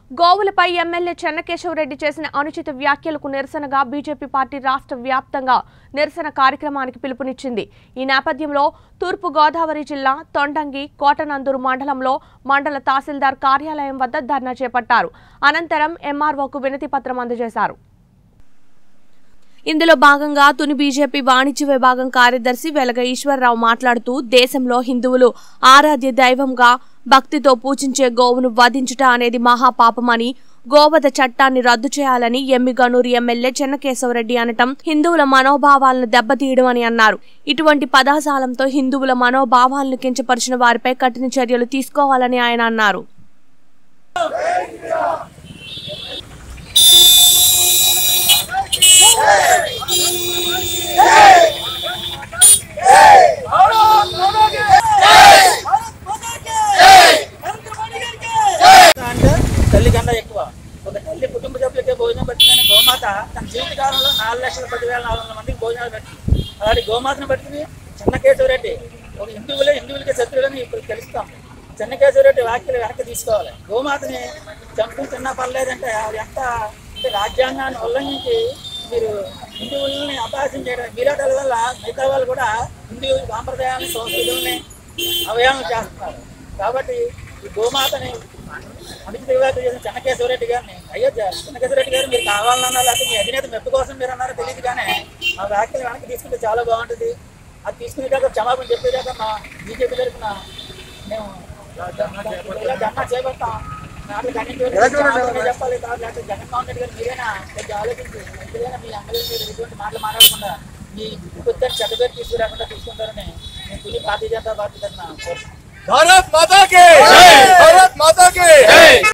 గోవులపై MLA Chennakesava Reddy చేసిన అనుచిత వ్యాఖ్యలకు నిరసనగా బీజేపీ పార్టీ రాష్ట్ర వ్యాప్తంగా నిరసన కార్యక్రమానికి పిలుపునిచ్చింది ఈ నేపథ్యంలో తూర్పు గోదావరి జిల్లా తొండంగి కోటనందూరు మండలంలో మండల తహసీల్దార్ కార్యాలయం వద్ద ధర్నా చేపట్టారు అనంతరం ఎంఆర్ఓకు వినతి పత్రం అందజేశారు ఇందులో భాగంగా తుని బీజేపీ వాణిజ్య విభాగం కార్యదర్శి వెలగ ఈశ్వరరావు మాట్లాడుతూ దేశంలో హిందువులు ఆరాధ్య దైవంగా భక్తితో పూజించే గోవును వధించుట అనేది మహాపాపమని గోవధ చట్టాన్ని రద్దు చేయాలని ఎమ్మిగనూరు ఎమ్మెల్యే చెన్నకేశవరెడ్డి అనటం హిందువుల మనోభావాలను దెబ్బతీయడం అని అన్నారు ఇటువంటి పదాజాలంతో హిందువుల మనోభావాలను కించపరిచిన వారిపై కఠిన చర్యలు తీసుకోవాలని ఆయన అన్నారు అంటే తల్లి కన్నా ఎక్కువ ఒక తల్లి కుటుంబ సభ్యులకే భోజనం పెట్టిందని గోమాత తన జీవితకాలంలో నాలుగు లక్షల పదివేల నాలుగు వందల మందికి భోజనాలు పెట్టింది అలాంటి గోమాతను పట్టుకుని చెన్నకేశవరెడ్డి ఒక హిందువులే హిందువులకే శత్రువులని ఇప్పుడు తెలుస్తాం చెన్నకేశవరెడ్డి వ్యాఖ్యలు వెనక్కి తీసుకోవాలి గోమాతని చంపుకుని తిన్నా పర్లేదంటే అది ఎంత అంటే రాజ్యాంగాన్ని ఉల్లంఘించి మీరు హిందువుల్ని అపహాస్యం చేయడం మీలాటల వల్ల మిగతా వాళ్ళు కూడా హిందూ సాంప్రదాయాన్ని సంస్కృతుల్ని అవయానం చేస్తున్నారు కాబట్టి ఈ గోమాతని అనుచిత వ్యాఖ్యలు చేసిన చెన్నకేశ్వరరెడ్డి గారిని అయ్యో జ- చెన్నకేశ్వరరెడ్డి గారు మీరు కావాలన్నా లేకపోతే మీ అధినేత మెప్పు కోసం మీరు అన్నారో తెలియదు కానీ ఆ వ్యాఖ్యలు వెనక్కి తీసుకుంటే చాలా బాగుంటుంది అది తీసుకునేదాకా క్షమాపణ చెప్పేదాకా మా బీజేపీ తరఫున మేము ఇలా ధర్నా చేపడతాం నాటి ఖండించే చెప్పాలి కాదు లేకపోతే జగన్మోహన్ రెడ్డి గారు మీరైనా కొంచెం ఆలోచించి ఎందుకైనా మీ ఎమ్మెల్యే మీరు ఎటువంటి మాటలు మాట్లాడకుండా మీ కొద్దిగా చెడ్డ పేరు తీసుకురాకుండా తీసుకుంటారని నేను తుది భారతీయ జనతా పార్టీ తరఫున కోరుతున్నాను भारत माता के भारत माता के